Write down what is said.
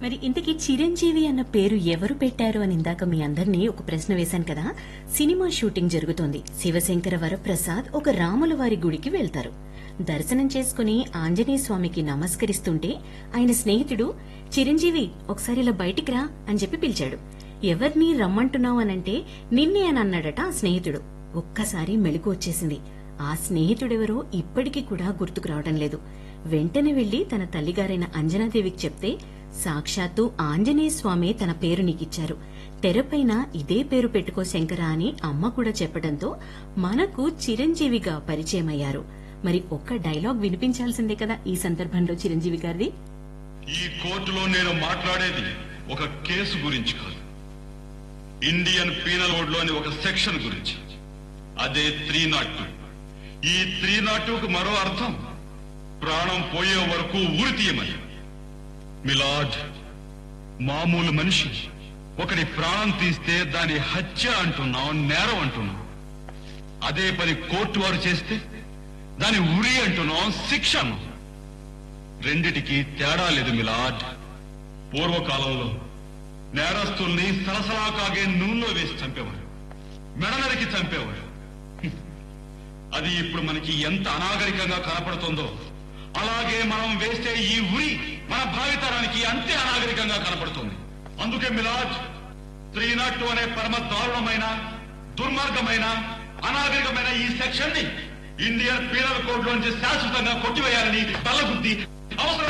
మరి ఇంతకీ చిరంజీవి అన్న పేరు ఎవరు పెట్టారు అని ఇందాక మీ అందరినీ ఒక ప్రశ్న వేశాను కదా సినిమా షూటింగ్ జరుగుతోంది శివశంకర వరప్రసాద్ ఒక రాముల వారి గుడికి వెళ్తారు దర్శనం చేసుకుని ఆంజనేయ స్వామికి నమస్కరిస్తుంటే ఆయన స్నేహితుడు చిరంజీవి ఒకసారి ఇలా బయటికి రా అని చెప్పి పిలిచాడు ఎవరిని రమ్మంటున్నావు అనంటే నిన్నే అని అన్నాడట ఆ స్నేహితుడు ఒక్కసారి మెలకు వచ్చేసింది ఆ స్నేహితుడెవరో ఇప్పటికీ కూడా గుర్తుకు రావడం లేదు వెంటనే వెళ్లి తన తల్లిగారైన అంజనాదేవికి చెప్తే సాక్షాత్తు ఆంజనేయ స్వామి తన పేరు నీకిచ్చారు తెరపైన ఇదే పేరు పెట్టుకో శంకర అని అమ్మ కూడా చెప్పడంతో మనకు చిరంజీవిగా పరిచయమయ్యారు మరి ఒక్క డైలాగ్ వినిపించాల్సిందే కదా ఈ సందర్భంలో చిరంజీవి గారిది ఈ కోర్టులో నేను మాట్లాడేది ఒక కేసు గురించి కాదు ఇండియన్ పీనల్ కోడ్ లోని ఒక సెక్షన్ గురించి అదే త్రీ నాట్ టూ ఈ త్రీ నాట్ టూకు మరో అర్థం ప్రాణం పోయే వరకు ఊరి తీయమని మిలాడ్ మామూలు మనిషి ఒకటి ప్రాణం తీస్తే దాని హత్య అంటున్నాం నేరం అంటున్నాం అదే పని కోర్టు వారు చేస్తే దాని ఉరి అంటున్నాం శిక్ష అన్నాం రెండిటికి తేడా లేదు మిలాడ్ పూర్వకాలంలో నేరస్తుల్ని సలసలా కాగే నూనెలో వేసి చంపేవారు మెడనరికి చంపేవారు హ్మ్. అది ఇప్పుడు మనకి ఎంత అనాగరికంగా కనపడుతుందో అలాగే మనం వేసే ఈ ఉరి మన భావితరానికి అంతే అనాగరికంగా కనపడుతుంది అందుకే మిలాజ్ త్రీ నాట్ టూ అనే పరమ దారుణమైన దుర్మార్గమైన అనాగరికమైన ఈ సెక్షన్ ని ఇండియన్ పీనల్ కోడ్ లోంచి శాశ్వతంగా కొట్టివేయాలని బల్లగుద్ది అవసరం